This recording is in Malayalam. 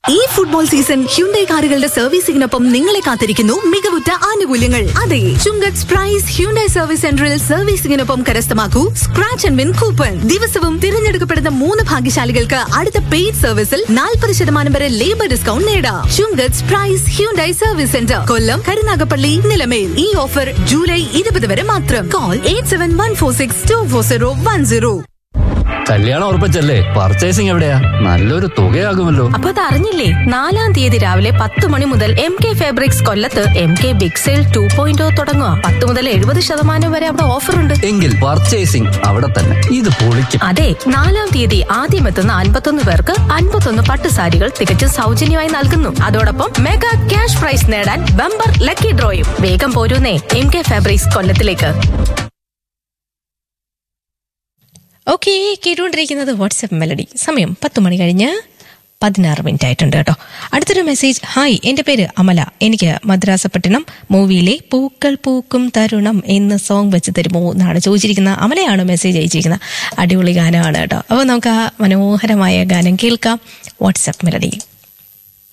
ഈ ഫുട്ബോൾ സീസൺ ഹ്യുണ്ടൈ കാറുകളുടെ സർവീസിംഗിനൊപ്പം നിങ്ങളെ കാത്തിരിക്കുന്നു മികവുറ്റ ആനുകൂല്യങ്ങൾ അതെ ചുങ്കത്ത് പ്രൈസ് ഹ്യുണ്ടൈ സർവീസ് സെന്ററിൽ സർവീസിംഗിനൊപ്പം കരസ്ഥമാക്കൂ സ്ക്രാച്ച് ആൻഡ് വിൻ കൂപ്പൺ ദിവസവും തിരഞ്ഞെടുക്കപ്പെടുന്ന മൂന്ന് ഭാഗ്യശാലികൾക്ക് അടുത്ത പെയ്ഡ് സർവീസിൽ നാൽപ്പത് ശതമാനം വരെ ലേബർ ഡിസ്കൗണ്ട് നേടാം Chungath price Hyundai service centre Kollam Karunagappally Nilamel ഈ ഓഫർ ജൂലൈ ഇരുപത് വരെ മാത്രം call eight seven one four six two four zero one zero കല്യാണം ഉറപ്പിച്ചല്ലേ പർച്ചേസിംഗ് എവിടെയാ നല്ലൊരു തുകയാകുമല്ലോ അപ്പൊ അത് അറിഞ്ഞില്ലേ നാലാം തീയതി രാവിലെ പത്ത് മണി മുതൽ എം കെ ഫാബ്രിക്സ് കൊല്ലത്ത് M K big sale two point തുടങ്ങുക പത്ത് മുതൽ എഴുപത് ശതമാനം വരെ അവിടെ ഓഫർ ഉണ്ട് എങ്കിൽ പർച്ചേസിംഗ് അവിടെ തന്നെ ഇത് പൊളിക്കും അതെ നാലാം തീയതി ആദ്യം എത്തുന്ന അൻപത്തൊന്ന് പേർക്ക് അൻപത്തൊന്ന് പട്ടുസാരികൾ തികച്ചും സൗജന്യമായി നൽകുന്നു അതോടൊപ്പം മെഗാ ക്യാഷ് പ്രൈസ് നേടാൻ ബമ്പർ ലക്കി ഡ്രോയും വേഗം പോരൂന്നേ എം കെ ഫാബ്രിക്സ് കൊല്ലത്തിലേക്ക് ഓക്കെ കേട്ടുകൊണ്ടിരിക്കുന്നത് വാട്സപ്പ് മെലഡി സമയം പത്ത് മണി കഴിഞ്ഞ് പതിനാറ് മിനിറ്റ് ആയിട്ടുണ്ട് കേട്ടോ അടുത്തൊരു മെസ്സേജ് ഹായ് എൻ്റെ പേര് അമല എനിക്ക് മദ്രാസപട്ടണം മൂവിയിലെ പൂക്കൾ പൂക്കും തരുണം എന്ന സോങ് വെച്ച് തരുമോ എന്നാണ് ചോദിച്ചിരിക്കുന്ന അമലയാണ് മെസ്സേജ് അയച്ചിരിക്കുന്നത് അടിപൊളി ഗാനമാണ് കേട്ടോ അപ്പോൾ നമുക്ക് ആ മനോഹരമായ ഗാനം കേൾക്കാം വാട്സപ്പ് മെലഡിയിൽ